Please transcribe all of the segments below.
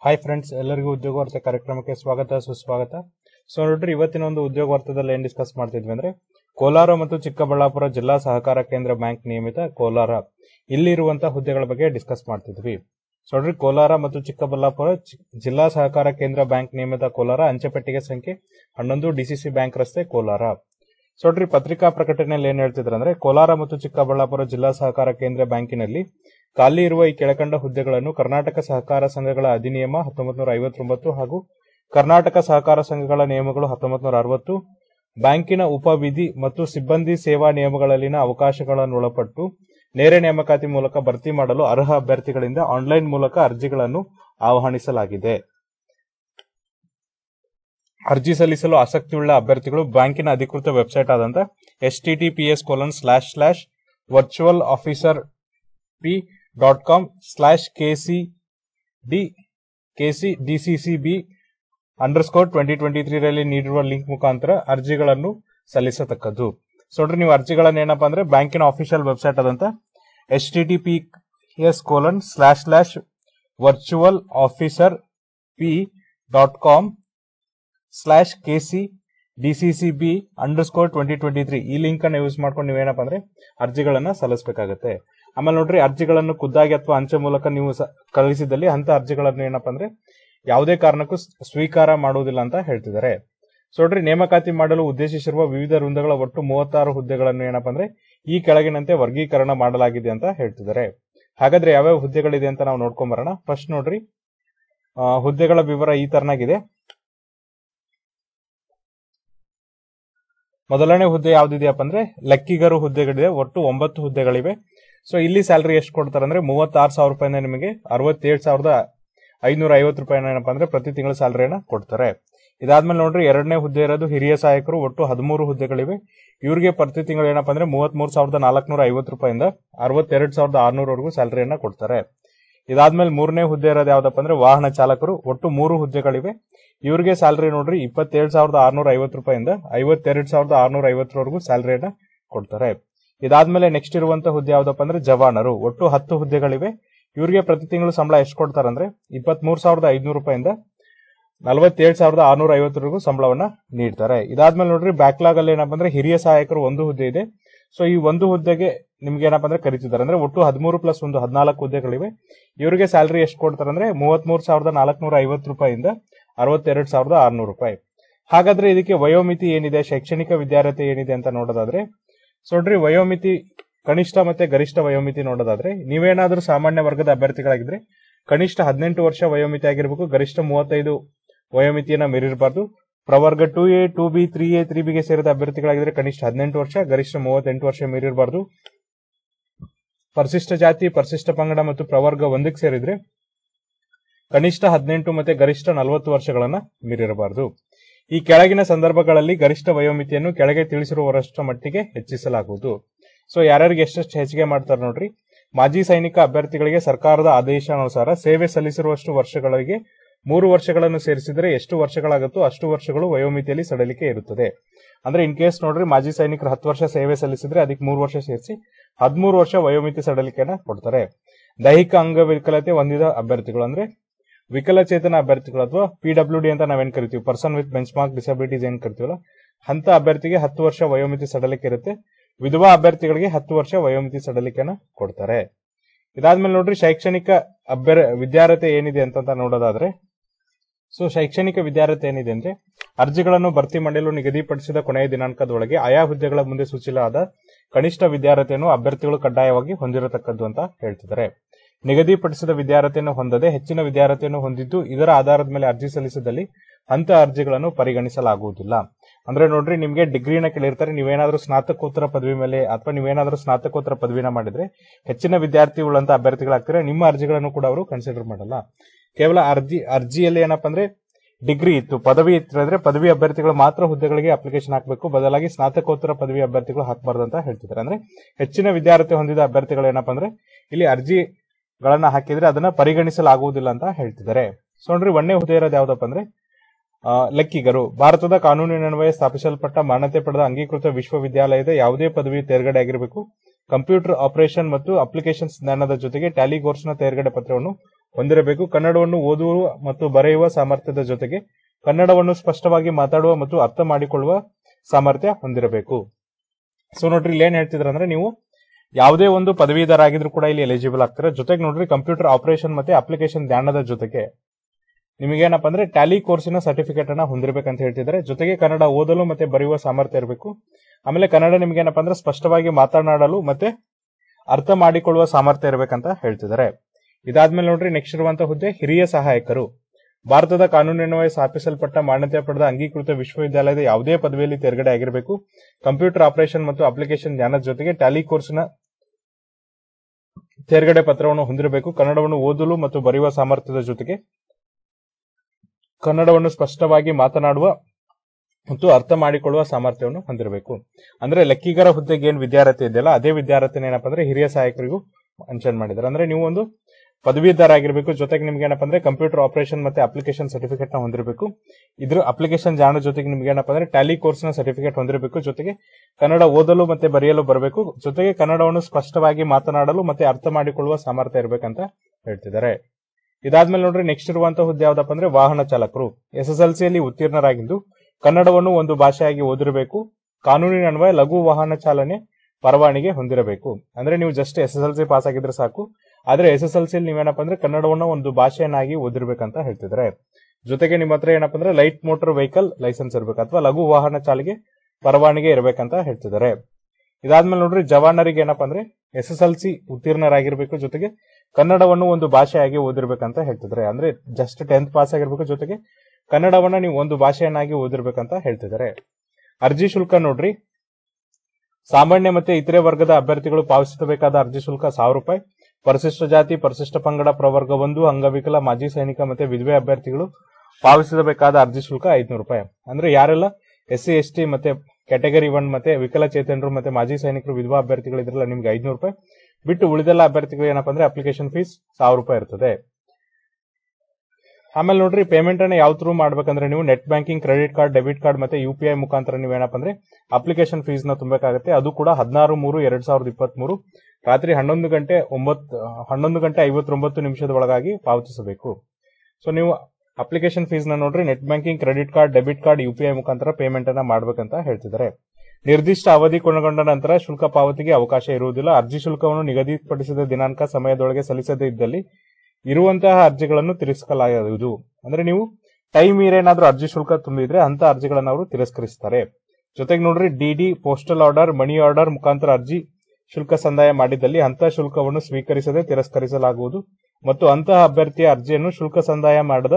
hi friends ಎಲ್ಲರಿಗೂ ಉದ್ಯೋಗ ವಾರ್ತೆ ಕಾರ್ಯಕ್ರಮಕ್ಕೆ ಸ್ವಾಗತ ಸುಸ್ವಾಗತ ಸೊ ನೋಡ್ರಿ ಇವತ್ತಿನ ಒಂದು ಉದ್ಯೋಗ ವಾರ್ತೆದಲ್ಲಿ ಏನ್ ಡಿಸ್ಕಸ್ ಮಾಡ್ತಿದ್ವಿ ಅಂದ್ರೆ ಕೋಲಾರ ಮತ್ತು ಚಿಕ್ಕಬಳ್ಳಾಪುರ ಜಿಲ್ಲಾ ಸಹಕಾರ ಕೇಂದ್ರ ಬ್ಯಾಂಕ್ ನಿಯಮಿತ ಕೋಲಾರ ಇಲ್ಲಿರುವಂತಹ ಹುದ್ದೆಗಳ ಬಗ್ಗೆ ಡಿಸ್ಕಸ್ ಮಾಡ್ತಿದ್ವಿ ಸೊ ನೋಡ್ರಿ ಕೋಲಾರ ಮತ್ತು ಚಿಕ್ಕಬಳ್ಳಾಪುರ ಚಿ- ಜಿಲ್ಲಾ ಸಹಕಾರ ಕೇಂದ್ರ ಬ್ಯಾಂಕ್ ನಿಯಮಿತ ಕೋಲಾರ ಅಂಚೆಪೆಟ್ಟಿಗೆ ಸಂಖ್ಯೆ ಹನ್ನೊಂದು ಡಿಸಿಸಿ ಬ್ಯಾಂಕ್ ರಸ್ತೆ ಕೋಲಾರ ಸೊ ನೋಡ್ರಿ ಪತ್ರಿಕಾ ಪ್ರಕಟಣೆಯಲ್ಲಿ ಏನ್ ಹೇಳ್ತಿದ್ರು ಅಂದ್ರೆ ಕೋಲಾರ ಮತ್ತು ಚಿಕ್ಕಬಳ್ಳಾಪುರ ಜಿಲ್ಲಾ ಸಹಕಾರ ಕೇಂದ್ರ ಬ್ಯಾಂಕಿನಲ್ಲಿ ಖಾಲಿ ಇರುವ ಈ ಕೆಳಕಂಡ ಹುದ್ದೆಗಳನ್ನು ಕರ್ನಾಟಕ ಸಹಕಾರ ಸಂಘಗಳ ಅಧಿನಿಯಮ ಹತ್ತೊಂಬತ್ತು ನೂರ ಐವತ್ತೊಂಬತ್ತು ಹಾಗೂ ಕರ್ನಾಟಕ ಸಹಕಾರ ಸಂಘಗಳ ನಿಯಮಗಳು ಹತ್ತೊಂಬತ್ತು ನೂರ ಅರವತ್ತು ಬ್ಯಾಂಕಿನ ಉಪವಿಧಿ ಮತ್ತು ಸಿಬ್ಬಂದಿ ಸೇವಾ ನಿಯಮಗಳಲ್ಲಿನ ಅವಕಾಶಗಳನ್ನೊಳಪಟ್ಟು ನೇರ ನೇಮಕಾತಿ ಮೂಲಕ ಭರ್ತಿ ಮಾಡಲು ಅರ್ಹ ಅಭ್ಯರ್ಥಿಗಳಿಂದ ಆನ್ಲೈನ್ ಮೂಲಕ ಅರ್ಜಿಗಳನ್ನು ಆಹ್ವಾನಿಸಲಾಗಿದೆ ಅರ್ಜಿ ಸಲ್ಲಿಸಲು ಆಸಕ್ತಿಯುಳ್ಳ ಅಭ್ಯರ್ಥಿಗಳು ಬ್ಯಾಂಕಿನ ಅಧಿಕೃತ ವೆಬ್ಸೈಟ್ ಆದಂತ S T T P S colon slash slash virtual officer P dot com slash K C D K C D C C B underscore twenty twenty ತ್ರೀರಲ್ಲಿ ನೀಡಿರುವ ಲಿಂಕ್ ಮುಖಾಂತರ ಅರ್ಜಿಗಳನ್ನು ಸಲ್ಲಿಸತಕ್ಕದ್ದು ಸೊ ನೋಡ್ರಿ ನೀವು ಅರ್ಜಿಗಳನ್ನ ಏನಪ್ಪಾ ಅಂದ್ರೆ ಬ್ಯಾಂಕಿನ ಅಫಿಷಿಯಲ್ ವೆಬ್ಸೈಟ್ ಆದಂತ H T T P S colon slash slash virtual officer P dot com slash K C D C C B underscore twenty twenty three ಈ ಲಿಂಕ್ ಅನ್ನು ಯೂಸ್ ಮಾಡ್ಕೊಂಡು ನೀವೇನಪ್ಪ ಅಂದ್ರೆ ಅರ್ಜಿಗಳನ್ನ ಸಲ್ಲಿಸಬೇಕಾಗುತ್ತೆ ಆಮೇಲೆ ನೋಡ್ರಿ ಅರ್ಜಿಗಳನ್ನು ಖುದ್ದಾಗಿ ಅಥವಾ ಅಂಚೆ ಮೂಲಕ ನೀವು ಸ- ಕಳುಹಿಸಿದಲ್ಲಿ ಅಂತ ಅರ್ಜಿಗಳನ್ನು ಏನಪ್ಪಾ ಅಂದ್ರೆ ಯಾವುದೇ ಕಾರಣಕ್ಕೂ ಸ್- ಸ್ವೀಕಾರ ಮಾಡುವುದಿಲ್ಲ ಅಂತ ಹೇಳ್ತಿದ್ದಾರೆ ಸೊ ನೋಡ್ರಿ ನೇಮಕಾತಿ ಮಾಡಲು ಉದ್ದೇಶಿಸಿರುವ ವಿವಿಧ ವೃಂದಗಳ ಒಟ್ಟು ಮೂವತ್ತಾರು ಹುದ್ದೆಗಳನ್ನು ಏನಪ್ಪಾ ಅಂದ್ರೆ ಈ ಕೆಳಗಿನಂತೆ ವರ್ಗೀಕರಣ ಮಾಡಲಾಗಿದೆ ಅಂತ ಹೇಳ್ತಿದ್ದಾರೆ ಹಾಗಾದ್ರೆ ಯಾವ್ಯಾವ ಹುದ್ದೆಗಳಿದೆ ಅಂತ ನಾವು ನೋಡ್ಕೊಂಡ್ ಬರೋಣ ಫಸ್ಟ್ ನೋಡ್ರಿ ಆ, ಹುದ್ದೆಗಳ ವಿವರ ಈ ತರನಾಗಿದೆ ಮೊದಲನೇ ಹುದ್ದೆ ಯಾವ್ದಿದೆಯಪ್ಪ ಅಂದ್ರೆ ಲೆಕ್ಕಿಗರು ಹುದ್ದೆಗಳಿದೆ ಒಟ್ಟು ಒಂಬತ್ತು ಹುದ್ದೆಗಳಿವೆ ಸೊ ಇಲ್ಲಿ ಸ್ಯಾಲರಿ ಎಷ್ಟು ಕೊಡ್ತಾರೆ ಅಂದ್ರೆ ಮೂವತ್ತಾರು ಸಾವಿರ ರೂಪಾಯಿನ ನಿಮಗೆ ಅರವತ್ತೇಳು ಸಾವಿರದ ಐನೂರ ಐವತ್ತು ರೂಪಾಯಿನ ಏನಪ್ಪಾ ಅಂದ್ರೆ ಪ್ರತಿ ತಿಂಗಳ ಸ್ಯಾಲರಿಯನ್ನ ಕೊಡ್ತಾರೆ ಇದಾದ್ಮೇಲೆ ನೋಡ್ರಿ ಎರಡನೇ ಹುದ್ದೆ ಇರೋದು ಹಿರಿಯ ಸಹಾಯಕರು ಒಟ್ಟು ಹದಿಮೂರು ಹುದ್ದೆಗಳಿವೆ ಇವ್ರಿಗೆ ಪ್ರತಿ ತಿಂಗಳು ಏನಪ್ಪಾ ಅಂದ್ರೆ ಮೂವತ್ಮೂರು ಸಾವಿರದ ನಾಲ್ಕನೂರ ಐವತ್ತು ರೂಪಾಯಿಂದ ಅರವತ್ತೆರಡು ಸಾವಿರದ ಆರ್ನೂರವರೆಗೂ ಸ್ಯಾಲರಿಯನ್ನ ಕೊಡ್ತಾರೆ ಇದಾದ್ಮೇಲೆ ಮೂರನೇ ಹುದ್ದೆ ಇರೋದು ಯಾವ್ದಪ್ಪ ಅಂದ್ರೆ ವಾಹನ ಚಾಲಕರು ಒಟ್ಟು ಮೂರು ಹುದ್ದೆಗಳಿವೆ ಇವ್ರಿಗೆ ಸ್ಯಾಲರಿ ನೋಡ್ರಿ ಇಪ್ಪತ್ತೇಳು ಸಾವಿರದ ಆರ್ನೂರ ಐವತ್ತು ರೂಪಾಯಿಂದ ಐವತ್ತೆರಡು ಸಾವಿರದ ಆರ್ನೂರ ಐವತ್ತರವರೆಗೂ ಸ್ಯಾಲರಿಯನ್ನ ಕೊಡ್ತಾರೆ ಇದಾದ್ಮೇಲೆ ನೆಕ್ಸ್ಟ್ ಇರುವಂತ ಹುದ್ದೆ ಯಾವ್ದಪ್ಪ ಅಂದ್ರೆ ಜವಾನರು ಒಟ್ಟು ಹತ್ತು ಹುದ್ದೆಗಳಿವೆ ಇವ್ರಿಗೆ ಪ್ರತಿ ತಿಂಗಳು ಸಂಬಳ ಎಷ್ಟು ಕೊಡ್ತಾರೆ ಅಂದ್ರೆ ಇಪ್ಪತ್ಮೂರು ಸಾವಿರದ ಐದ್ನೂರು ರೂಪಾಯಿಂದ ನಲವತ್ತೇಳು ಸಾವಿರದ ಆರ್ನೂರ ಐವತ್ತರವರೆಗೂ ಸಂಬಳವನ್ನ ನೀಡ್ತಾರೆ ಇದಾದ್ಮೇಲೆ ನೋಡ್ರಿ ಬ್ಯಾಕ್ಲಾಗ್ ಅಲ್ಲಿ ಏನಪ್ಪ ಅಂದ್ರೆ ಹಿರಿಯ ಸಹಾಯಕರು ಒಂದು ಹುದ್ದೆ ಇದೆ ಸೊ ಈ ಒಂದು ಹುದ್ದೆಗೆ ನಿಮ್ಗೆ ಏನಪ್ಪ ಅಂದ್ರೆ ಕರಿತಿದ್ದಾರೆ ಅಂದ್ರೆ ಒಟ್ಟು ಹದಿಮೂರು ಪ್ಲಸ್ ಒಂದು ಹದಿನಾಲ್ಕು ಹುದ್ದೆಗಳಿವೆ ಇವರಿಗೆ ಸ್ಯಾಲರಿ ಎಷ್ಟು ಕೊಡ್ತಾರೆ ಅಂದ್ರೆ ಮೂವತ್ಮೂರು ಸಾವಿರದ ನಾಲ್ಕನೂರ ಐವತ್ತು ರೂಪಾಯಿಂದ ಅರವತ್ತೆರಡು ಸಾವಿರದ ಆರ್ನೂರು ರೂಪಾಯಿ ಹಾಗಾದ್ರೆ ಇದಕ್ಕೆ ವಯೋಮಿತಿ ಏನಿದೆ ಶೈಕ್ಷಣಿಕ ವಿದ್ಯಾರ್ಹತೆ ಏನಿದೆ ಅಂತ ನೋಡೋದಾದ್ರೆ ಸೊ ನೋಡ್ರಿ ವಯೋಮಿತಿ ಕನಿಷ್ಠ ಮತ್ತೆ ಗರಿಷ್ಠ ವಯೋಮಿತಿ ನೋಡೋದಾದ್ರೆ ನೀವೇನಾದ್ರೂ ಸಾಮಾನ್ಯ ವರ್ಗದ ಅಭ್ಯರ್ಥಿಗಳಾಗಿದ್ರೆ ಕನಿಷ್ಠ ಹದಿನೆಂಟು ವರ್ಷ ವಯೋಮಿತಿ ಆಗಿರ್ಬೇಕು ಗರಿಷ್ಠ ಮೂವತ್ತೈದು ವಯೋಮಿತಿಯನ್ನ ಮೀರಿರಬಾರ್ದು ಪ್ರವರ್ಗ two A two B three A ತ್ರೀ ಬಿಗೆ ಸೇರಿದ ಅಭ್ಯರ್ಥಿಗಳಾಗಿದ್ರೆ ಕನಿಷ್ಠ ಹದಿನೆಂಟು ವರ್ಷ ಗರಿಷ್ಠ ಮೂವತ್ತೆಂಟು ವರ್ಷ ಮೀರಿರಬಾರ್ದು ಪರಿಶಿಷ್ಟ ಜಾತಿ ಪರಿಶಿಷ್ಟ ಪಂಗಡ ಮತ್ತು ಪ್ರವರ್ಗ ಒಂದಕ್ಕೆ ಸೇರಿದ್ರೆ ಕನಿಷ್ಠ ಹದಿನೆಂಟು ಮತ್ತೆ ಗರಿಷ್ಠ ನಲವತ್ತು ವರ್ಷಗಳನ್ನ ಮೀರಿರಬಾರದು ಈ ಕೆಳಗಿನ ಸಂದರ್ಭಗಳಲ್ಲಿ ಗರಿಷ್ಠ ವಯೋಮಿತಿಯನ್ನು ಕೆಳಗೆ ತಿಳಿಸಿರುವವರಷ್ಟ ಮಟ್ಟಿಗೆ ಹೆಚ್ಚಿಸಲಾಗುವುದು ಸೊ ಯಾರ್ಯಾರಿಗೆ ಎಷ್ಟೆಷ್ಟು ಹೆಚ್ಚಿಗೆ ಮಾಡ್ತಾರೆ ನೋಡ್ರಿ ಮಾಜಿ ಸೈನಿಕ ಅಭ್ಯರ್ಥಿಗಳಿಗೆ ಸರ್ಕಾರದ ಆದೇಶಾನುಸಾರ ಸೇವೆ ಸಲ್ಲಿಸಿರುವಷ್ಟು ವರ್ಷಗಳಿಗೆ ಮೂರು ವರ್ಷಗಳನ್ನು ಸೇರಿಸಿದರೆ ಎಷ್ಟು ವರ್ಷಗಳಾಗುತ್ತೋ ಅಷ್ಟು ವರ್ಷಗಳು ವಯೋಮಿತಿಯಲ್ಲಿ ಸಡಲಿಕೆ ಇರುತ್ತದೆ ಅಂದ್ರೆ ಇನ್ ಕೇಸ್ ನೋಡ್ರಿ ಮಾಜಿ ಸೈನಿಕರು ಹತ್ತು ವರ್ಷ ಸೇವೆ ಸಲ್ಲಿಸಿದ್ರೆ ಅದಕ್ಕೆ ಮೂರು ವರ್ಷ ಸೇರಿಸಿ ಹದಿಮೂರು ವರ್ಷ ವಯೋಮಿತಿ ಸಡಲಿಕೆಯನ್ನ ಕೊಡ್ತಾರೆ ದೈಹಿಕ ಅಂಗವಿಕಲತೆ ಹೊಂದಿದ ಅಭ್ಯರ್ಥಿಗಳು ಅಂದ್ರೆ ವಿಕಲಚೇತನ ಅಭ್ಯರ್ಥಿಗಳು ಅಥವಾ ಪಿ ಡಬ್ಲ್ಯೂ ಡಿ ಅಂತ ನಾವೇನ್ ಕರಿತೀವಿ person with benchmark disabilities ಏನ್ ಕರಿತೀವಲ್ಲ ಅಂತ ಅಭ್ಯರ್ಥಿಗೆ ಹತ್ತು ವರ್ಷ ವಯೋಮಿತಿ ಸಡಲಿಕೆ ಇರುತ್ತೆ ವಿಧವಾ ಅಭ್ಯರ್ಥಿಗಳಿಗೆ ಹತ್ತು ವರ್ಷ ವಯೋಮಿತಿ ಸಡಲಿಕೆಯನ್ನ ಕೊಡ್ತಾರೆ ಇದಾದ್ಮೇಲೆ ನೋಡ್ರಿ ಶೈಕ್ಷಣಿಕ ಅಭ್ಯರ್ ವಿದ್ಯಾರ್ಹತೆ ಏನಿದೆ ಅಂತ ನೋಡೋದಾದ್ರೆ ಸೊ ಶೈಕ್ಷಣಿಕ ವಿದ್ಯಾರ್ಹತೆ ಏನಿದೆ ಅಂದ್ರೆ ಅರ್ಜಿಗಳನ್ನು ಭರ್ತಿ ಮಾಡಲು ನಿಗದಿಪಡಿಸಿದ ಕೊನೆಯ ದಿನಾಂಕದೊಳಗೆ ಆಯಾ ಹುದ್ದೆಗಳ ಮುಂದೆ ಸೂಚಿಸಲಾದ ಕನಿಷ್ಠ ವಿದ್ಯಾರ್ಹತೆಯನ್ನು ಅಭ್ಯರ್ಥಿಗಳು ಕಡ್ಡಾಯವಾಗಿ ಹೊಂದಿರತಕ್ಕದ್ದು ಅಂತ ಹೇಳ್ತಿದ್ದಾರೆ ನಿಗದಿಪಡಿಸಿದ ವಿದ್ಯಾರ್ಹತೆಯನ್ನು ಹೊಂದದೆ ಹೆಚ್ಚಿನ ವಿದ್ಯಾರ್ಹತೆಯನ್ನು ಹೊಂದಿದ್ದು ಇದರ ಆಧಾರದ ಮೇಲೆ ಅರ್ಜಿ ಸಲ್ಲಿಸಿದಲ್ಲಿ ಅಂತ ಅರ್ಜಿಗಳನ್ನು ಪರಿಗಣಿಸಲಾಗುವುದಿಲ್ಲ ಅಂದ್ರೆ ನೋಡ್ರಿ ನಿಮ್ಗೆ ಡಿಗ್ರಿನ ಕೇಳಿರ್ತಾರೆ ನೀವೇನಾದ್ರೂ ಸ್ನಾತಕೋತ್ತರ ಪದವಿ ಮೇಲೆ ಅಥವಾ ನೀವೇನಾದ್ರೂ ಸ್ನಾತಕೋತ್ತರ ಪದವಿನ ಮಾಡಿದ್ರೆ ಹೆಚ್ಚಿನ ವಿದ್ಯಾರ್ಥಿ ಉಳ್ಳಂತ ಅಭ್ಯರ್ಥಿಗಳಾಗ್ತಾರೆ ನಿಮ್ಮ ಅರ್ಜಿಗಳನ್ನು ಕೂಡ ಅವರು ಕನ್ಸಿಡರ್ ಮಾಡಲ್ಲ ಕೇವಲ ಅರ್ಜಿ ಅರ್ಜಿಯಲ್ಲಿ ಏನಪ್ಪಾ ಅಂದ್ರೆ ಡಿಗ್ರಿ ಇತ್ತು ಪದವಿ ಇತ್ತು ಅಂದ್ರೆ ಪದವಿ ಅಭ್ಯರ್ಥಿಗಳು ಮಾತ್ರ ಹುದ್ದೆಗಳಿಗೆ ಅಪ್ಲಿಕೇಶನ್ ಹಾಕಬೇಕು ಬದಲಾಗಿ ಸ್ನಾತಕೋತ್ತರ ಪದವಿ ಅಭ್ಯರ್ಥಿಗಳು ಹಾಕಬಾರ್ದು ಅಂತ ಹೇಳ್ತಿದ್ದಾರೆ ಅಂದ್ರೆ ಹೆಚ್ಚಿನ ವಿದ್ಯಾರ್ಥಿ ಹೊಂದಿದ ಅಭ್ಯರ್ಥಿಗಳು ಏನಪ್ಪಾ ಅಂದ್ರೆ ಇಲ್ಲಿ ಅರ್ಜಿಗಳನ್ನ ಹಾಕಿದ್ರೆ ಅದನ್ನ ಪರಿಗಣಿಸಲಾಗುವುದಿಲ್ಲ ಅಂತ ಹೇಳ್ತಿದ್ದಾರೆ ಸೊ ನೋಡ್ರಿ ಒಂದೇ ಹುದ್ದೆ ಇರೋದು ಯಾವ್ದಪ್ಪ ಅಂದ್ರೆ ಆ, ಲೆಕ್ಕಿಗರು ಭಾರತದ ಕಾನೂನಿನನ್ವಯ ಸ್ಥಾಪಿಸಲ್ಪಟ್ಟ ಮಾನ್ಯತೆ ಪಡೆದ ಅಂಗೀಕೃತ ವಿಶ್ವವಿದ್ಯಾಲಯದ ಯಾವುದೇ ಪದವಿ ತೇರ್ಗಡೆ ಆಗಿರಬೇಕು ಕಂಪ್ಯೂಟರ್ ಆಪರೇಷನ್ ಮತ್ತು ಅಪ್ಲಿಕೇಶನ್ಸ್ ಜ್ಞಾನದ ಜೊತೆಗೆ ಟ್ಯಾಲಿ ಕೋರ್ಸ್ನ ತೇರ್ಗಡೆ ಪತ್ರವನ್ನು ಹೊಂದಿರಬೇಕು ಕನ್ನಡವನ್ನು ಓದುವ ಮತ್ತು ಬರೆಯುವ ಸಾಮರ್ಥ್ಯದ ಜೊತೆಗೆ ಕನ್ನಡವನ್ನು ಸ್ಪಷ್ಟವಾಗಿ ಮಾತಾಡುವ ಮತ್ತು ಅರ್ಥ ಮಾಡಿಕೊಳ್ಳುವ ಸಾಮರ್ಥ್ಯ ಹೊಂದಿರಬೇಕು ಸೊ ನೋಡ್ರಿ ಇಲ್ಲಿ ಏನ್ ಹೇಳ್ತಿದ್ರ ಅಂದ್ರೆ ನೀವು ಯಾವುದೇ ಒಂದು ಪದವೀಧರ ಆಗಿದ್ರು ಕೂಡ ಇಲ್ಲಿ ಎಲಿಜಿಬಲ್ ಆಗ್ತಾರೆ ಜೊತೆಗೆ ನೋಡ್ರಿ ಕಂಪ್ಯೂಟರ್ ಆಪರೇಷನ್ ಮತ್ತೆ ಅಪ್ಲಿಕೇಶನ್ ಜ್ಞಾನದ ಜೊತೆಗೆ ನಿಮಗೇನಪ್ಪ ಅಂದ್ರೆ ಟ್ಯಾಲಿ ಕೋರ್ಸಿನ ಸರ್ಟಿಫಿಕೇಟ್ ಅನ್ನ ಹೊಂದಿರಬೇಕಂತ ಹೇಳ್ತಿದ್ದಾರೆ ಜೊತೆಗೆ ಕನ್ನಡ ಓದಲು ಮತ್ತೆ ಬರೆಯುವ ಸಾಮರ್ಥ್ಯ ಇರಬೇಕು ಆಮೇಲೆ ಕನ್ನಡ ನಿಮ್ಗೆ ಏನಪ್ಪಾ ಅಂದ್ರೆ ಸ್ಪಷ್ಟವಾಗಿ ಮಾತನಾಡಲು ಮತ್ತೆ ಅರ್ಥ ಮಾಡಿಕೊಳ್ಳುವ ಸಾಮರ್ಥ್ಯ ಇರಬೇಕಂತ ಹೇಳ್ತಿದ್ದಾರೆ ಇದಾದ್ಮೇಲೆ ನೋಡ್ರಿ ನೆಕ್ಸ್ಟ್ ಇರುವಂತಹ ಹುದ್ದೆ ಹಿರಿಯ ಸಹಾಯಕರು ಭಾರತದ ಕಾನೂನಿನ್ವಯ ಸ್ಥಾಪಿಸಲ್ಪಟ್ಟ ಮಾನ್ಯತೆ ಪಡೆದ ಅಂಗೀಕೃತ ವಿಶ್ವವಿದ್ಯಾಲಯದ ಯಾವುದೇ ಪದವಿಯಲ್ಲಿ ತೇರ್ಗಡೆ ಆಗಿರಬೇಕು ಕಂಪ್ಯೂಟರ್ ಆಪರೇಷನ್ ಮತ್ತು ಅಪ್ಲಿಕೇಶನ್ ಜ್ಞಾನದ ಜೊತೆಗೆ ಟ್ಯಾಲಿ ಕೋರ್ಸ್ನ ತೇರ್ಗಡೆ ಪತ್ರವನ್ನು ಹೊಂದಿರಬೇಕು ಕನ್ನಡವನ್ನು ಓದಲು ಮತ್ತು ಬರೆಯುವ ಸಾಮರ್ಥ್ಯದ ಜೊತೆಗೆ ಕನ್ನಡವನ್ನು ಸ್ಪಷ್ಟವಾಗಿ ಮಾತನಾಡುವ ಮತ್ತು ಅರ್ಥ ಮಾಡಿಕೊಳ್ಳುವ ಸಾಮರ್ಥ್ಯವನ್ನು ಹೊಂದಿರಬೇಕು ಅಂದ್ರೆ ಲೆಕ್ಕಿಗರ ಹುದ್ದೆಗೆ ಏನ್ ವಿದ್ಯಾರ್ಥಿ ಇದೆಯಲ್ಲ ಅದೇ ವಿದ್ಯಾರ್ಥಿನ ಏನಪ್ಪಾ ಅಂದ್ರೆ ಹಿರಿಯ ಸಹಾಯಕರಿಗೂ ಮೆನ್ಷನ್ ಮಾಡಿದ್ದಾರೆ ಅಂದ್ರೆ ನೀವು ಒಂದು ಪದವೀಧರ ಆಗಿರಬೇಕು ಜೊತೆಗೆ ನಿಮ್ಗೆ ಏನಪ್ಪಾ ಅಂದ್ರೆ ಕಂಪ್ಯೂಟರ್ ಆಪರೇಷನ್ ಮತ್ತೆ ಅಪ್ಲಿಕೇಶನ್ ಸರ್ಟಿಫಿಕೇಟ್ ನ ಹೊಂದಿರಬೇಕು ಇದ್ರ ಅಪ್ಲಿಕೇಶನ್ ಜಾಣ ಜೊತೆಗೆ ನಿಮ್ಗೆ ಏನಪ್ಪಾ ಅಂದ್ರೆ ಟ್ಯಾಲಿ ಕೋರ್ಸ್ ನ ಸರ್ಟಿಫಿಕೇಟ್ ಹೊಂದಿರಬೇಕು ಜೊತೆಗೆ ಕನ್ನಡ ಓದಲು ಮತ್ತೆ ಬರೆಯಲು ಬರಬೇಕು ಜೊತೆಗೆ ಕನ್ನಡವನ್ನು ಸ್ಪಷ್ಟವಾಗಿ ಮಾತನಾಡಲು ಮತ್ತೆ ಅರ್ಥ ಮಾಡಿಕೊಳ್ಳುವ ಸಾಮರ್ಥ್ಯ ಇರಬೇಕಂತ ಹೇಳ್ತಿದ್ದಾರೆ ಇದಾದ್ಮೇಲೆ ನೋಡ್ರಿ ನೆಕ್ಸ್ಟ್ ಇರುವಂತಹ ಹುದ್ದೆ ಯಾವ್ದಪ್ಪ ಅಂದ್ರೆ ವಾಹನ ಚಾಲಕರು ಎಸ್ ಎಸ್ ಎಲ್ ಸಿಯಲ್ಲಿ ಉತ್ತೀರ್ಣರಾಗಿದ್ದು ಕನ್ನಡವನ್ನು ಒಂದು ಭಾಷೆಯಾಗಿ ಓದಿರಬೇಕು ಕಾನೂನಿನ ಅನ್ವಯ ಲಘು ವಾಹನ ಚಾಲನೆ ಪರವಾನಿಗೆ ಹೊಂದಿರಬೇಕು ಅಂದ್ರೆ ನೀವು just S S L C pass ಆಗಿದ್ರೆ ಸಾಕು ಆದ್ರೆ ಎಸ್ ಎಸ್ ಎಲ್ ಸಿ ನೀವೇನಪ್ಪ ಅಂದ್ರೆ ಕನ್ನಡವನ್ನು ಒಂದು ಭಾಷೆಯನ್ನಾಗಿ ಓದಿರ್ಬೇಕಂತ ಹೇಳ್ತಿದ್ದಾರೆ ಜೊತೆಗೆ ನಿಮ್ಮ ಹತ್ರ ಏನಪ್ಪ ಅಂದ್ರೆ ಲೈಟ್ ಮೋಟರ್ ವೆಹಿಕಲ್ ಲೈಸೆನ್ಸ್ ಇರಬೇಕು ಅಥವಾ ಲಘು ವಾಹನ ಚಾಲಿಗೆ ಪರವಾನಿಗೆ ಇರಬೇಕಂತ ಹೇಳ್ತಿದ್ದಾರೆ ಇದಾದ್ಮೇಲೆ ನೋಡ್ರಿ ಜವಾನರಿಗೆ ಏನಪ್ಪಾ ಅಂದ್ರೆ ಎಸ್ ಎಸ್ ಎಲ್ ಸಿ ಉತ್ತೀರ್ಣರಾಗಿರ್ಬೇಕು ಜೊತೆಗೆ ಕನ್ನಡವನ್ನು ಒಂದು ಭಾಷೆಯಾಗಿ ಓದಿರ್ಬೇಕಂತ ಹೇಳ್ತಿದ್ದಾರೆ ಅಂದ್ರೆ ಜಸ್ಟ್ ಟೆಂತ್ ಪಾಸ್ ಆಗಿರ್ಬೇಕು ಜೊತೆಗೆ ಕನ್ನಡವನ್ನ ನೀವು ಒಂದು ಭಾಷೆಯನ್ನಾಗಿ ಓದಿರ್ಬೇಕಂತ ಹೇಳ್ತಿದ್ದಾರೆ ಅರ್ಜಿ ಶುಲ್ಕ ನೋಡ್ರಿ ಸಾಮಾನ್ಯ ಮತ್ತೆ ಇತರೆ ವರ್ಗದ ಅಭ್ಯರ್ಥಿಗಳು ಪಾವತಿಸಬೇಕಾದ ಅರ್ಜಿ ಶುಲ್ಕ ಸಾವಿರ ರೂಪಾಯಿ ಪರಿಶಿಷ್ಟ ಜಾತಿ ಪರಿಶಿಷ್ಟ ಪಂಗಡ ಪ್ರವರ್ಗ ಒಂದು ಅಂಗವಿಕಲ ಮಾಜಿ ಸೈನಿಕ ಮತ್ತೆ ವಿಧವೆ ಅಭ್ಯರ್ಥಿಗಳು ಪಾವತಿಸಬೇಕಾದ ಅರ್ಜಿ ಶುಲ್ಕ ಐದ್ನೂರು ರೂಪಾಯಿ ಅಂದ್ರೆ ಯಾರೆಲ್ಲ ಎಸ್ ಸಿ ಎಸ್ ಟಿ ಮತ್ತೆ ಕ್ಯಾಟಗರಿ ಒನ್ ಮತ್ತೆ ವಿಕಲಚೇತನರು ಮತ್ತೆ ಮಾಜಿ ಸೈನಿಕರು ವಿಧವಾ ಅಭ್ಯರ್ಥಿಗಳು ಇದ್ರಲ್ಲ ನಿಮ್ಗೆ ಐದ್ನೂರು ರೂಪಾಯಿ ಬಿಟ್ಟು ಉಳಿದೆಲ್ಲ ಅಭ್ಯರ್ಥಿಗಳು ಏನಪ್ಪಾ ಅಂದ್ರೆ ಅಪ್ಲಿಕೇಶನ್ ಫೀಸ್ ಸಾವಿರ ರೂಪಾಯಿ ಇರ್ತದೆ ಆಮೇಲೆ ನೋಡ್ರಿ ಪೇಮೆಂಟ್ ಅನ್ನ ಯಾವ ಥ್ರೂ ಮಾಡ್ಬೇಕಂದ್ರೆ ನೀವು net banking credit card debit card ಮತ್ತೆ ಯು ಪಿ ಐ ಮುಖಾಂತರ ನೀವು ಏನಪ್ಪ ಅಂದ್ರೆ ಅಪ್ಲಿಕೇಶನ್ ಫೀಸ್ ನ ತುಂಬಬೇಕಾಗುತ್ತೆ ಅದು ಕೂಡ ಹದಿನಾರು ಮೂರು ಎರಡ್ ಸಾವಿರದ ಇಪ್ಪತ್ತ್ ಮೂರು ರಾತ್ರಿ ಹನ್ನೊಂದು ಗಂಟೆ ಒಂಬತ್ತು ಹನ್ನೊಂದು ಗಂಟೆ ಐವತ್ತೊಂಬತ್ತು ನಿಮಿಷದ ಒಳಗಾಗಿ ಪಾವತಿಸಬೇಕು ಸೊ ನೀವು ಅಪ್ಲಿಕೇಶನ್ ಫೀಸ್ ನ ನೋಡ್ರಿ net banking credit card debit card U P I ಮುಖಾಂತರ ಪೇಮೆಂಟ್ ಅನ್ನ ಮಾಡ್ಬೇಕಂತ ಹೇಳ್ತಿದ್ದಾರೆ ನಿರ್ದಿಷ್ಟ ಅವಧಿ ಕೊನೆಗೊಂಡ ನಂತರ ಶುಲ್ಕ ಪಾವತಿಗೆ ಅವಕಾಶ ಇರುವುದಿಲ್ಲ ಅರ್ಜಿ ಶುಲ್ಕವನ್ನು ನಿಗದಿಪಡಿಸಿದ ದಿನಾಂಕ ಸಮಯದೊಳಗೆ ಸಲ್ಲಿಸದೇ ಇದ್ದಲ್ಲಿ ಇರುವಂತಹ ಅರ್ಜಿಗಳನ್ನು ತಿರಸ್ಕಲಾಗುವುದು ಅಂದ್ರೆ ನೀವು ಟೈಮ್ ಏನಾದ್ರೂ ಅರ್ಜಿ ಶುಲ್ಕ ತುಂಬಿದ್ರೆ ಅಂತ ಅರ್ಜಿಗಳನ್ನು ಅವರು ತಿರಸ್ಕರಿಸ್ತಾರೆ ಜೊತೆಗೆ ನೋಡ್ರಿ DD postal order money order ಮುಖಾಂತರ ಅರ್ಜಿ ಶುಲ್ಕ ಸಂದಾಯ ಮಾಡಿದಲ್ಲಿ ಅಂತಹ ಶುಲ್ಕವನ್ನು ಸ್ವೀಕರಿಸದೆ ತಿರಸ್ಕರಿಸಲಾಗುವುದು ಮತ್ತು ಅಂತಹ ಅಭ್ಯರ್ಥಿಯ ಅರ್ಜಿಯನ್ನು ಶುಲ್ಕ ಸಂದಾಯ ಮಾಡದ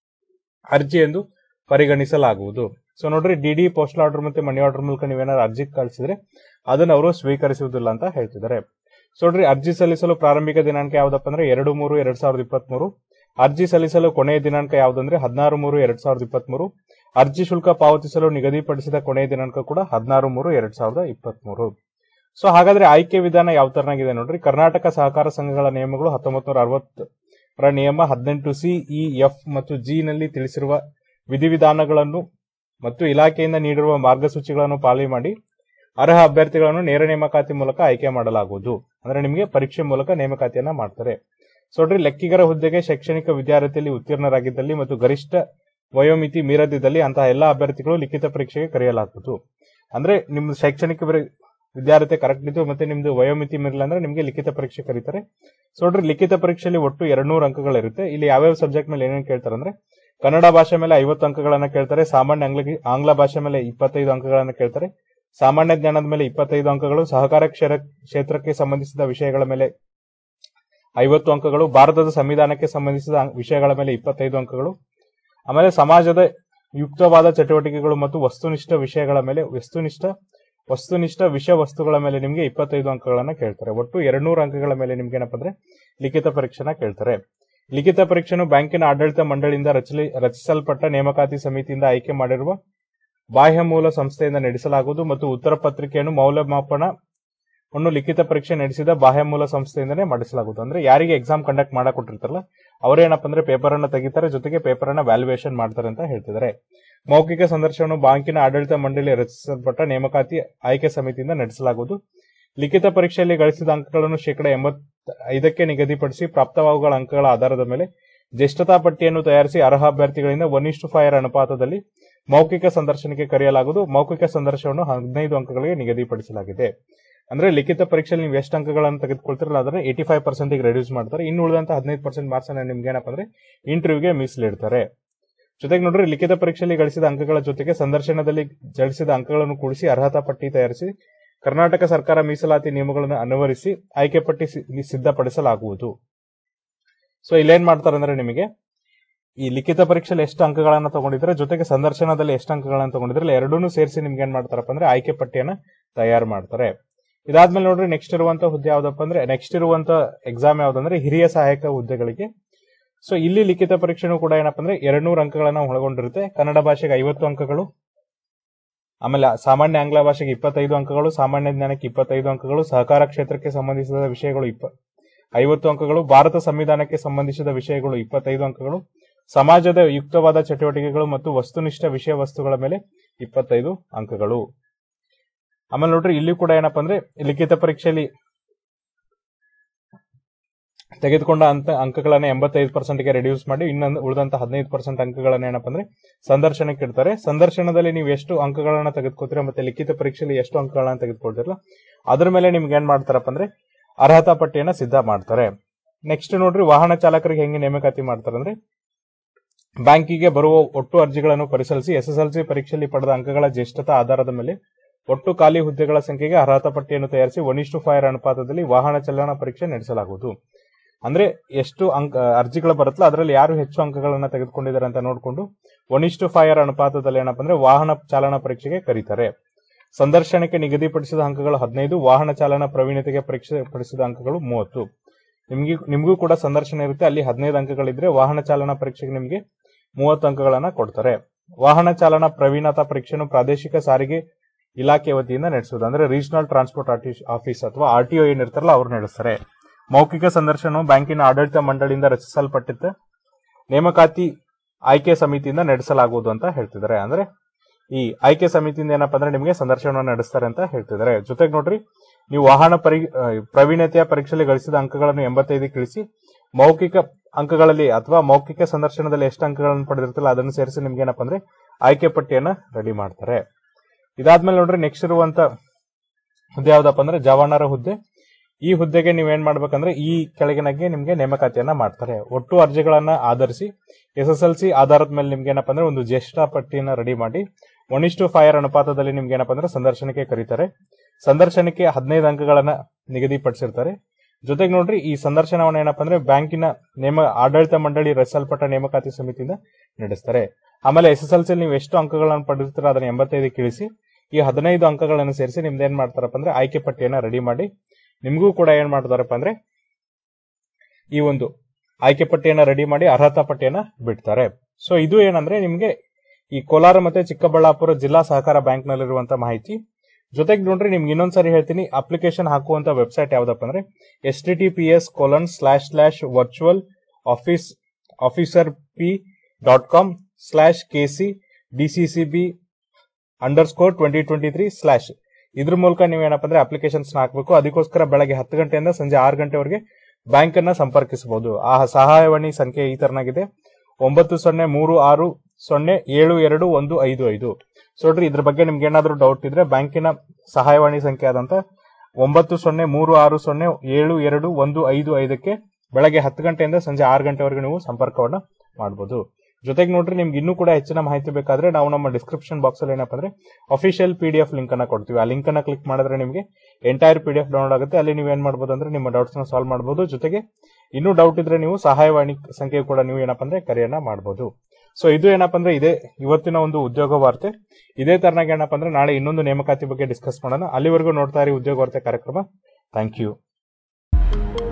ಅರ್ಜಿ ಎಂದು ಪರಿಗಣಿಸಲಾಗುವುದು ಸೊ ನೋಡ್ರಿ ಡಿಡಿ ಪೋಸ್ಟಲ್ ಆರ್ಡರ್ ಮತ್ತೆ ಮನಿ ಆರ್ಡರ್ ಮೂಲಕ ನೀವೇನಾದ್ರು ಅರ್ಜಿ ಕಳಿಸಿದ್ರೆ ಅದನ್ನು ಅವರು ಸ್ವೀಕರಿಸುವುದಿಲ್ಲ ಅಂತ ಹೇಳ್ತಿದ್ದಾರೆ ಸೊ ನೋಡ್ರಿ ಅರ್ಜಿ ಸಲ್ಲಿಸಲು ಪ್ರಾರಂಭಿಕ ದಿನಾಂಕ ಯಾವ್ದಪ್ಪ ಅಂದ್ರೆ ಎರಡು ಮೂರು ಎರಡ್ ಸಾವಿರದ ಇಪ್ಪತ್ತ್ ಮೂರು ಅರ್ಜಿ ಸಲ್ಲಿಸಲು ಕೊನೆಯ ದಿನಾಂಕ ಯಾವ್ದಂದ್ರೆ ಹದಿನಾರು ಮೂರು ಎರಡ್ ಸಾವಿರದ ಇಪ್ಪತ್ತ್ ಮೂರು ಅರ್ಜಿ ಶುಲ್ಕ ಪಾವತಿಸಲು ನಿಗದಿಪಡಿಸಿದ ಕೊನೆಯ ದಿನಾಂಕ ಕೂಡ ಹದಿನಾರು ಮೂರು ಎರಡ್ ಸಾವಿರದ ಇಪ್ಪತ್ತ್ ಮೂರು ಸೊ ಹಾಗಾದ್ರೆ ಆಯ್ಕೆ ವಿಧಾನ ಯಾವ ತರನಾಗಿದೆ ನೋಡ್ರಿ ಕರ್ನಾಟಕ ಸಹಕಾರ ಸಂಘಗಳ ನಿಯಮಗಳು ಹತ್ತೊಂಬತ್ತು ನೂರ ಅರವತ್ತರ ನಿಯಮ ಹದಿನೆಂಟು ಸಿ ಇ ಎಫ್ ಮತ್ತು ಜಿ ನಲ್ಲಿ ತಿಳಿಸಿರುವ ವಿಧಿವಿಧಾನಗಳನ್ನು ಮತ್ತು ಇಲಾಖೆಯಿಂದ ನೀಡಿರುವ ಮಾರ್ಗಸೂಚಿಗಳನ್ನು ಪಾಲನೆ ಮಾಡಿ ಅರ್ಹ ಅಭ್ಯರ್ಥಿಗಳನ್ನು ನೇರ ನೇಮಕಾತಿ ಮೂಲಕ ಆಯ್ಕೆ ಮಾಡಲಾಗುವುದು ಅಂದ್ರೆ ನಿಮಗೆ ಪರೀಕ್ಷೆ ಮೂಲಕ ನೇಮಕಾತಿಯನ್ನ ಮಾಡ್ತಾರೆ ಸೊ ನೋಡ್ರಿ ಲೆಕ್ಕಿಗರ ಹುದ್ದೆಗೆ ಶೈಕ್ಷಣಿಕ ವಿದ್ಯಾರ್ಥಿಯಲ್ಲಿ ಉತ್ತೀರ್ಣರಾಗಿದ್ದಲ್ಲಿ ಮತ್ತು ಗರಿಷ್ಠ ವಯೋಮಿತಿ ಮೀರದಿದ್ದಲ್ಲಿ ಅಂತಹ ಎಲ್ಲಾ ಅಭ್ಯರ್ಥಿಗಳು ಲಿಖಿತ ಪರೀಕ್ಷೆಗೆ ಕರೆಯಲಾಗುವುದು ಅಂದ್ರೆ ನಿಮ್ದು ಶೈಕ್ಷಣಿಕ ವಿರ- ವಿದ್ಯಾರ್ಥಿ ಕರೆಕ್ಟ್ ಇದ್ದು ಮತ್ತೆ ನಿಮ್ದು ವಯೋಮಿತಿ ಮೀರಿಲ್ಲ ಅಂದ್ರೆ ನಿಮಗೆ ಲಿಖಿತ ಪರೀಕ್ಷೆ ಕರೀತಾರೆ ಸೊ ನೋಡ್ರಿ ಲಿಖಿತ ಪರೀಕ್ಷೆಯಲ್ಲಿ ಒಟ್ಟು ಎರಡ್ನೂರು ಅಂಕಗಳಿರುತ್ತೆ ಇಲ್ಲಿ ಯಾವ್ಯಾವ ಸಬ್ಜೆಕ್ಟ್ ಮೇಲೆ ಏನೇನು ಕೇಳ್ತಾರೆ ಅಂದ್ರೆ ಕನ್ನಡ ಭಾಷೆ ಮೇಲೆ ಐವತ್ತು ಅಂಕಗಳನ್ನ ಕೇಳ್ತಾರೆ ಸಾಮಾನ್ಯ ಆಂಗ್ಲ ಆಂಗ್ಲ ಭಾಷೆ ಮೇಲೆ ಇಪ್ಪತ್ತೈದು ಅಂಕಗಳನ್ನ ಕೇಳ್ತಾರೆ ಸಾಮಾನ್ಯ ಜ್ಞಾನದ ಮೇಲೆ ಇಪ್ಪತ್ತೈದು ಅಂಕಗಳು ಸಹಕಾರ ಕ್ಷೇರ- ಕ್ಷೇತ್ರಕ್ಕೆ ಸಂಬಂಧಿಸಿದ ವಿಷಯಗಳ ಮೇಲೆ ಐವತ್ತು ಅಂಕಗಳು ಭಾರತದ ಸಂವಿಧಾನಕ್ಕೆ ಸಂಬಂಧಿಸಿದ ಅಂ- ವಿಷಯಗಳ ಮೇಲೆ ಇಪ್ಪತ್ತೈದು ಅಂಕಗಳು ಆಮೇಲೆ ಸಮಾಜದ ಯುಕ್ತವಾದ ಚಟುವಟಿಕೆಗಳು ಮತ್ತು ವಸ್ತುನಿಷ್ಠ ವಿಷಯಗಳ ಮೇಲೆ ವಸ್ತುನಿಷ್ಠ ವಸ್ತುನಿಷ್ಠ ವಿಷಯ ವಸ್ತುಗಳ ಮೇಲೆ ನಿಮಗೆ ಇಪ್ಪತ್ತೈದು ಅಂಕಗಳನ್ನ ಕೇಳ್ತಾರೆ ಒಟ್ಟು ಎರಡ್ನೂರು ಅಂಕಗಳ ಮೇಲೆ ನಿಮ್ಗೆ ಏನಪ್ಪ ಅಂದ್ರೆ ಲಿಖಿತ ಪರೀಕ್ಷೆನ ಕೇಳ್ತಾರೆ ಲಿಖಿತ ಪರೀಕ್ಷೆಯನ್ನು ಬ್ಯಾಂಕಿನ ಆಡಳಿತ ಮಂಡಳಿಯಿಂದ ರಚಲಿ ರಚಿಸಲ್ಪಟ್ಟ ನೇಮಕಾತಿ ಸಮಿತಿಯಿಂದ ಆಯ್ಕೆ ಮಾಡಿರುವ ಬಾಹ್ಯ ಮೂಲ ಸಂಸ್ಥೆಯಿಂದ ನಡೆಸಲಾಗುವುದು ಮತ್ತು ಉತ್ತರ ಪತ್ರಿಕೆಯನ್ನು ಮೌಲ್ಯಮಾಪನ ಅನ್ನು ಲಿಖಿತ ಪರೀಕ್ಷೆ ನಡೆಸಿದ ಬಾಹ್ಯ ಮೂಲ ಸಂಸ್ಥೆಯಿಂದನೇ ಮಾಡಿಸಲಾಗುವುದು ಅಂದ್ರೆ ಯಾರಿಗೆ ಎಕ್ಸಾಮ್ ಕಂಡಕ್ಟ್ ಮಾಡಕ್ ಕೊಟ್ಟಿರ್ತಾರಲ್ಲ ಅವರೇನಪ್ಪ ಅಂದ್ರೆ ಪೇಪರ್ ಅನ್ನ ತೆಗಿತಾರೆ ಜೊತೆಗೆ ಪೇಪರ್ ಅನ್ನ ವ್ಯಾಲ್ಯೂಯೇಷನ್ ಮಾಡ್ತಾರೆ ಅಂತ ಹೇಳ್ತಿದ್ದಾರೆ ಮೌಖಿಕ ಸಂದರ್ಶನವನ್ನು ಬ್ಯಾಂಕಿನ ಆಡಳಿತ ಮಂಡಳಿ ರಚಿಸಲ್ಪಟ್ಟ ನೇಮಕಾತಿ ಆಯ್ಕೆ ಸಮಿತಿಯಿಂದ ನಡೆಸಲಾಗುವುದು ಲಿಖಿತ ಪರೀಕ್ಷೆಯಲ್ಲಿ ಗಳಿಸಿದ ಅಂಕಗಳನ್ನು ಶೇಕಡ ಎಂಬತ್ ಐದಕ್ಕೆ ನಿಗದಿಪಡಿಸಿ ಪ್ರಾಪ್ತವಾಗುವ ಅಂಕಗಳ ಆಧಾರದ ಮೇಲೆ ಜ್ಯೇಷ್ಠತಾ ಪಟ್ಟಿಯನ್ನು ತಯಾರಿಸಿ ಅರ್ಹ ಅಭ್ಯರ್ಥಿಗಳಿಂದ ಒನ್ ಇಷ್ಟು ಫೈರ್ ಅನುಪಾತದಲ್ಲಿ ಮೌಖಿಕ ಸಂದರ್ಶನಕ್ಕೆ ಕರೆಯಲಾಗುವುದು ಮೌಖಿಕ ಸಂದರ್ಶನವನ್ನು ಹದಿನೈದು ಅಂಕಗಳಿಗೆ ನಿಗದಿಪಡಿಸಲಾಗಿದೆ ಅಂದ್ರೆ ಲಿಖಿತ ಪರೀಕ್ಷೆಯಲ್ಲಿ ನೀವು ಎಷ್ಟು ಅಂಕಗಳನ್ನು ತೆಗೆದುಕೊಳ್ತಿರಲ್ಲ ಅದನ್ನ ಏಟಿ ಫೈವ್ ಪರ್ಸೆಂಟ್ ರೆಡ್ಯೂಸ್ ಮಾಡ್ತಾರೆ ಇನ್ನು ಉಳಿದಂತ ಹದಿನೈದು ಪರ್ಸೆಂಟ್ ಮಾರ್ಕ್ಸ್ ಅನ್ನ ನಿಮ್ಗೆ ಏನಪ್ಪ ಅಂದ್ರೆ ಇಂಟರ್ವ್ಯೂಗೆ ಮೀಸಲಿಡ್ತಾರೆ ಜೊತೆಗೆ ನೋಡ್ರಿ ಲಿಖಿತ ಪರೀಕ್ಷೆಯಲ್ಲಿ ಗಳಿಸಿದ ಅಂಕಗಳ ಜೊತೆಗೆ ಸಂದರ್ಶನದಲ್ಲಿ ಗಳಿಸಿದ ಅಂಕಗಳನ್ನು ಕೂಡಿಸಿ ಅರ್ಹತಾ ಪಟ್ಟಿ ತಯಾರಿಸಿ ಕರ್ನಾಟಕ ಸರ್ಕಾರ ಮೀಸಲಾತಿ ನಿಯಮಗಳನ್ನು ಅನುವರಿಸಿ ಆಯ್ಕೆ ಪಟ್ಟಿ ಸಿ- ಸಿದ್ಧಪಡಿಸಲಾಗುವುದು ಸೊ ಇಲ್ಲೇನ್ ಮಾಡ್ತಾರೆ ಅಂದ್ರೆ ನಿಮಗೆ ಈ ಲಿಖಿತ ಪರೀಕ್ಷೆಯಲ್ಲಿ ಎಷ್ಟು ಅಂಕಗಳನ್ನ ತಗೊಂಡಿದ್ರೆ ಜೊತೆಗೆ ಸಂದರ್ಶನದಲ್ಲಿ ಎಷ್ಟು ಅಂಕಗಳನ್ನ ತಗೊಂಡಿದ್ರೆ ಎರಡನ್ನೂ ಸೇರಿಸಿ ನಿಮ್ಗೆ ಏನ್ ಮಾಡ್ತಾರಪ್ಪ ಅಂದ್ರೆ ಆಯ್ಕೆ ಪಟ್ಟಿಯನ್ನ ತಯಾರು ಮಾಡ್ತಾರೆ ಇದಾದ್ಮೇಲೆ ನೋಡ್ರಿ ನೆಕ್ಸ್ಟ್ ಇರುವಂತ ಹುದ್ದೆ ಯಾವ್ದಪ್ಪ ಅಂದ್ರೆ ನೆಕ್ಸ್ಟ್ ಇರುವಂತ ಎಕ್ಸಾಮ್ ಯಾವ್ದಂದ್ರೆ ಹಿರಿಯ ಸಹಾಯಕ ಹುದ್ದೆಗಳಿಗೆ ಸೊ ಇಲ್ಲಿ ಲಿಖಿತ ಪರೀಕ್ಷೆನೂ ಕೂಡ ಏನಪ್ಪ ಅಂದ್ರೆ ಎರಡ್ನೂರು ಅಂಕಗಳನ್ನ ಒಳಗೊಂಡಿರುತ್ತೆ ಕನ್ನಡ ಭಾಷೆಗೆ ಐವತ್ತು ಅಂಕಗಳು ಆಮೇಲೆ ಸಾಮಾನ್ಯ ಆಂಗ್ಲ ಭಾಷೆಗೆ ಇಪ್ಪತ್ತೈದು ಅಂಕಗಳು ಸಾಮಾನ್ಯ ಜ್ಞಾನಕ್ಕೆ ಇಪ್ಪತ್ತೈದು ಅಂಕಗಳು ಸಹಕಾರ ಕ್ಷೇತ್ರಕ್ಕೆ ಸಂಬಂಧಿಸಿದ ವಿಷಯಗಳು ಇಪ್ಪ ಐವತ್ತು ಅಂಕಗಳು ಭಾರತ ಸಂವಿಧಾನಕ್ಕೆ ಸಂಬಂಧಿಸಿದ ವಿಷಯಗಳು ಇಪ್ಪತ್ತೈದು ಅಂಕಗಳು ಸಮಾಜದ ಯುಕ್ತವಾದ ಚಟುವಟಿಕೆಗಳು ಮತ್ತು ವಸ್ತುನಿಷ್ಠ ವಿಷಯ ವಸ್ತುಗಳ ಮೇಲೆ ಇಪ್ಪತ್ತೈದು ಅಂಕಗಳು ಆಮೇಲೆ ನೋಡ್ರಿ ಇಲ್ಲಿ ಕೂಡ ಏನಪ್ಪಾ ಅಂದ್ರೆ ಲಿಖಿತ ಪರೀಕ್ಷೆಯಲ್ಲಿ ತೆಗೆದುಕೊಂಡ ಅಂತ ಅಂಕಗಳನ್ನ ಎಂಬತ್ತೈದು ಪರ್ಸೆಂಟ್ಗೆ ರೆಡ್ಯೂಸ್ ಮಾಡಿ ಇನ್ನೊಂದು ಉಳಿದಂತ ಹದಿನೈದು ಪರ್ಸೆಂಟ್ ಅಂಕಗಳನ್ನ ಏನಪ್ಪಾ ಅಂದ್ರೆ ಸಂದರ್ಶನಕ್ಕೆ ಇಡ್ತಾರೆ ಸಂದರ್ಶನದಲ್ಲಿ ನೀವು ಎಷ್ಟು ಅಂಕಗಳನ್ನ ತೆಗೆದುಕೊತೀರಾ ಮತ್ತೆ ಲಿಖಿತ ಪರೀಕ್ಷೆಯಲ್ಲಿ ಎಷ್ಟು ಅಂಕಗಳನ್ನ ತೆಗೆದುಕೊಳ್ತೀರಲ್ಲ ಅದ್ರ ಮೇಲೆ ನಿಮ್ಗೆ ಏನ್ ಮಾಡ್ತಾರಪ್ಪ ಅಂದ್ರೆ ಅರ್ಹತಾ ಪಟ್ಟಿಯನ್ನ ಸಿದ್ಧ ಮಾಡ್ತಾರೆ ನೆಕ್ಸ್ಟ್ ನೋಡ್ರಿ ವಾಹನ ಚಾಲಕರಿಗೆ ಹೆಂಗೆ ನೇಮಕಾತಿ ಮಾಡ್ತಾರೆ ಅಂದ್ರೆ ಬ್ಯಾಂಕಿಗೆ ಬರುವ ಒಟ್ಟು ಅರ್ಜಿಗಳನ್ನು ಪರಿಶೀಲಿಸಿ ಎಸ್ಎಸ್ಎಲ್ಸಿ ಪರೀಕ್ಷೆಯಲ್ಲಿ ಪಡೆದ ಅಂಕಗಳ ಜ್ಯೇಷ್ಠತಾ ಆಧಾರದ ಮೇಲೆ ಒಟ್ಟು ಖಾಲಿ ಹುದ್ದೆಗಳ ಸಂಖ್ಯೆಗೆ ಅರ್ಹತಾ ಪಟ್ಟಿಯನ್ನು ತಯಾರಿಸಿ ಒನ್ ಇಷ್ಟು ಫೈರ್ ಅನುಪಾತದಲ್ಲಿ ವಾಹನ ಚಾಲನಾ ಪರೀಕ್ಷೆ ನಡೆಸಲಾಗುವುದು ಅಂದ್ರೆ ಎಷ್ಟು ಅಂಕ ಅರ್ಜಿಗಳು ಬರುತ್ತಲ್ಲ ಅದರಲ್ಲಿ ಯಾರು ಹೆಚ್ಚು ಅಂಕಗಳನ್ನ ತೆಗೆದುಕೊಂಡಿದ್ದಾರೆ ಅಂತ ನೋಡಿಕೊಂಡು ಒನ್ ಇಷ್ಟು ಫೈರ್ ಅನುಪಾತದಲ್ಲಿ ಏನಪ್ಪ ಅಂದ್ರೆ ವಾಹನ ಚಾಲನಾ ಪರೀಕ್ಷೆಗೆ ಕರೀತಾರೆ ಸಂದರ್ಶನಕ್ಕೆ ನಿಗದಿಪಡಿಸಿದ ಅಂಕಗಳು ಹದಿನೈದು ವಾಹನ ಚಾಲನಾ ಪ್ರವೀಣತೆಗೆ ಪರೀಕ್ಷೆ ಪಡಿಸಿದ ಅಂಕಗಳು ಮೂವತ್ತು ನಿಮ್ಗೆ ನಿಮಗೂ ಕೂಡ ಸಂದರ್ಶನ ಇರುತ್ತೆ ಅಲ್ಲಿ ಹದಿನೈದು ಅಂಕಗಳಿದ್ರೆ ವಾಹನ ಚಾಲನಾ ಪರೀಕ್ಷೆಗೆ ನಿಮಗೆ ಮೂವತ್ತು ಅಂಕಗಳನ್ನ ಕೊಡ್ತಾರೆ ವಾಹನ ಚಾಲನಾ ಪ್ರವೀಣತಾ ಪರೀಕ್ಷೆಯನ್ನು ಪ್ರಾದೇಶಿಕ ಸಾರಿಗೆ ಇಲಾಖೆ ವತಿಯಿಂದ ನಡೆಸುವುದು ಅಂದ್ರೆ ರೀಜನಲ್ ಟ್ರಾನ್ಸ್ಪೋರ್ಟ್ ಆಫೀಸ್ ಅಥವಾ ಆರ್ ಟಿ ಏನಿರ್ತಾರಲ್ಲ ಅವ್ರು ನಡೆಸ್ತಾರೆ ಮೌಖಿಕ ಸಂದರ್ಶನವು ಬ್ಯಾಂಕಿನ ಆಡಳಿತ ಮಂಡಳಿಯಿಂದ ರಚಿಸಲ್ಪಟ್ಟಿದ್ದ ನೇಮಕಾತಿ ಆಯ್ಕೆ ಸಮಿತಿಯಿಂದ ನಡೆಸಲಾಗುವುದು ಅಂತ ಹೇಳ್ತಿದ್ದಾರೆ ಅಂದ್ರೆ ಈ ಆಯ್ಕೆ ಸಮಿತಿಯಿಂದ ಏನಪ್ಪಾ ಅಂದ್ರೆ ನಿಮಗೆ ಸಂದರ್ಶನವನ್ನು ನಡೆಸ್ತಾರೆ ಅಂತ ಹೇಳ್ತಿದ್ದಾರೆ ಜೊತೆಗೆ ನೋಡ್ರಿ ನೀವು ವಾಹನ ಪರಿ ಆ, ಪ್ರವೀಣತೆಯ ಪರೀಕ್ಷೆಯಲ್ಲಿ ಗಳಿಸಿದ ಅಂಕಗಳನ್ನು ಎಂಬತ್ತೈದು ಇಳಿಸಿ ಮೌಖಿಕ ಅಂಕಗಳಲ್ಲಿ ಅಥವಾ ಮೌಖಿಕ ಸಂದರ್ಶನದಲ್ಲಿ ಎಷ್ಟು ಅಂಕಗಳನ್ನು ಪಡೆದಿರ್ತಲ್ಲ ಅದನ್ನು ಸೇರಿಸಿ ನಿಮ್ಗೆ ಏನಪ್ಪಾ ಅಂದ್ರೆ ಆಯ್ಕೆ ಪಟ್ಟಿಯನ್ನ ರೆಡಿ ಮಾಡ್ತಾರೆ ಇದಾದ್ಮೇಲೆ ನೋಡ್ರಿ ನೆಕ್ಸ್ಟ್ ಇರುವಂತ ಹುದ್ದೆ ಯಾವ್ದಪ್ಪ ಅಂದ್ರೆ ಜವಾನರ ಹುದ್ದೆ ಈ ಹುದ್ದೆಗೆ ನೀವೇನ್ ಮಾಡ್ಬೇಕಂದ್ರೆ ಈ ಕೆಳಗಿನಾಗೆ ನಿಮ್ಗೆ ನೇಮಕಾತಿಯನ್ನ ಮಾಡ್ತಾರೆ ಒಟ್ಟು ಅರ್ಜಿಗಳನ್ನ ಆಧರಿಸಿ ಎಸ್ ಎಸ್ ಎಲ್ ಸಿ ಆಧಾರದ ಮೇಲೆ ನಿಮ್ಗೆ ಏನಪ್ಪಾ ಅಂದ್ರೆ ಒಂದು ಜ್ಯೇಷ್ಠ ಪಟ್ಟಿಯನ್ನ ರೆಡಿ ಮಾಡಿ ಒನ್ ಇಷ್ಟು ಫೈರ್ ಅನುಪಾತದಲ್ಲಿ ನಿಮ್ಗೆ ಏನಪ್ಪಾ ಅಂದ್ರೆ ಸಂದರ್ಶನಕ್ಕೆ ಕರೀತಾರೆ ಸಂದರ್ಶನಕ್ಕೆ ಹದಿನೈದು ಅಂಕಗಳನ್ನ ನಿಗದಿಪಡಿಸಿರ್ತಾರೆ ಜೊತೆಗೆ ನೋಡ್ರಿ ಈ ಸಂದರ್ಶನವನ್ನ ಏನಪ್ಪಾ ಅಂದ್ರೆ ಬ್ಯಾಂಕಿನ ನೇಮ ಆಡಳಿತ ಮಂಡಳಿ ರಚಿಸಲ್ಪಟ್ಟ ನೇಮಕಾತಿ ಸಮಿತಿಯಿಂದ ನಡೆಸ್ತಾರೆ ಆಮೇಲೆ ಎಸ್ ಎಸ್ ಎಲ್ ಸಿ ನೀವು ಎಷ್ಟು ಅಂಕಗಳನ್ನು ಪಡೆದಿರ್ತೀರ ಅದನ್ನ ಎಂಬತ್ತೈದು ಇಳಿಸಿ ಈ ಹದಿನೈದು ಅಂಕಗಳನ್ನು ಸೇರಿಸಿ ನಿಮ್ದು ಏನ್ ಮಾಡ್ತಾರಪ್ಪ ಅಂದ್ರೆ ಆಯ್ಕೆ ಪಟ್ಟಿಯನ್ನ ರೆಡಿ ಮಾಡಿ ನಿಮಗೂ ಕೂಡ ಏನ್ ಮಾಡ್ತಾರಪ್ಪ ಅಂದ್ರೆ ಈ ಒಂದು ಆಯ್ಕೆ ಪಟ್ಟಿಯನ್ನ ರೆಡಿ ಮಾಡಿ ಅರ್ಹತಾ ಪಟ್ಟಿಯನ್ನ ಬಿಡ್ತಾರೆ ಸೊ ಇದು ಏನಂದ್ರೆ ನಿಮ್ಗೆ ಈ ಕೋಲಾರ ಮತ್ತೆ ಚಿಕ್ಕಬಳ್ಳಾಪುರ ಜಿಲ್ಲಾ ಸಹಕಾರ ಬ್ಯಾಂಕ್ ನಲ್ಲಿರುವಂತ ಮಾಹಿತಿ ಜೊತೆಗೆ ನೋಡ್ರಿ ನಿಮ್ಗೆ ಇನ್ನೊಂದ್ಸರಿ ಹೇಳ್ತೀನಿ ಅಪ್ಲಿಕೇಶನ್ ಹಾಕುವಂತ ವೆಬ್ಸೈಟ್ ಯಾವ್ದಪ್ಪ ಅಂದ್ರೆ S T T P S colon slash slash virtual office officer P dot com slash K C D C C B underscore twenty twenty three slash ಇದ್ರ ಮೂಲಕ ನೀವೇನಪ್ಪ ಅಂದ್ರೆ ಅಪ್ಲಿಕೇಶನ್ಸ್ ಹಾಕಬೇಕು ಅದಕ್ಕೋಸ್ಕರ ಬೆಳಗ್ಗೆ ಹತ್ತು ಗಂಟೆಯಿಂದ ಸಂಜೆ ಆರು ಗಂಟೆವರೆಗೆ ಬ್ಯಾಂಕ್ ಅನ್ನ ಸಂಪರ್ಕಿಸಬಹುದು ಆ ಸಹಾಯವಾಣಿ ಸಂಖ್ಯೆ ಈ ತರನಾಗಿದೆ ಒಂಬತ್ತು ಸೊನ್ನೆ ಮೂರು ಆರು ಸೊನ್ನೆ ಏಳು ಎರಡು ಒಂದು ಐದು ಐದು ಸೊ ನೋಡ್ರಿ ಇದ್ರ ಬಗ್ಗೆ ನಿಮ್ಗೆ ಏನಾದ್ರು ಡೌಟ್ ಇದ್ರೆ ಬ್ಯಾಂಕಿನ ಸಹಾಯವಾಣಿ ಸಂಖ್ಯೆ ಆದಂತ ಒಂಬತ್ತು ಸೊನ್ನೆ ಮೂರು ಆರು ಸೊನ್ನೆ ಏಳು ಎರಡು ಒಂದು ಐದು ಐದಕ್ಕೆ ಬೆಳಗ್ಗೆ ಹತ್ತು ಗಂಟೆಯಿಂದ ಸಂಜೆ ಆರು ಗಂಟೆವರೆಗೆ ನೀವು ಸಂಪರ್ಕವನ್ನ ಮಾಡಬಹುದು ಜೊತೆಗೆ ನೋಡ್ರಿ ನಿಮ್ಗೆ ಇನ್ನೂ ಕೂಡ ಹೆಚ್ಚಿನ ಮಾಹಿತಿ ಬೇಕಾದ್ರೆ ನಾವು ನಮ್ಮ ಡಿಸ್ಕ್ರಿಪ್ಷನ್ ಬಾಕ್ಸ್ ಅಲ್ಲಿ ಏನಪ್ಪ ಅಂದ್ರೆ official P D F link ಅನ್ನ ಕೊಡ್ತೀವಿ ಆ ಲಿಂಕ್ ಅನ್ನ ಕ್ಲಿಕ್ ಮಾಡಿದ್ರೆ ನಿಮಗೆ entire P D F download ಆಗುತ್ತೆ ಅಲ್ಲಿ ನೀವು ಏನ್ ಮಾಡಬಹುದು ಅಂದ್ರೆ ನಿಮ್ಮ ಡೌಟ್ಸ್ ನ ಸಾಲ್ವ್ ಮಾಡಬಹುದು ಜೊತೆಗೆ ಇನ್ನೂ ಡೌಟ್ ಇದ್ರೆ ನೀವು ಸಹಾಯವಾಣಿ ಸಂಖ್ಯೆ ಕೂಡ ನೀವು ಏನಪ್ಪ ಅಂದ್ರೆ ಕರೆಯನ್ನ ಮಾಡಬಹುದು ಸೊ ಇದು ಏನಪ್ಪ ಅಂದ್ರೆ ಇದೇ ಇವತ್ತಿನ ಒಂದು ಉದ್ಯೋಗ ವಾರ್ತೆ ಇದೇ ತರನಾಗಿ ಏನಪ್ಪ ಅಂದ್ರೆ ನಾಳೆ ಇನ್ನೊಂದು ನೇಮಕಾತಿ ಬಗ್ಗೆ ಡಿಸ್ಕಸ್ ಮಾಡೋಣ ಅಲ್ಲಿವರೆಗೂ ನೋಡ್ತಾ ಇರಿ ಉದ್ಯೋಗ ವಾರ್ತೆ ಕಾರ್ಯಕ್ರಮ ಥ್ಯಾಂಕ್ ಯು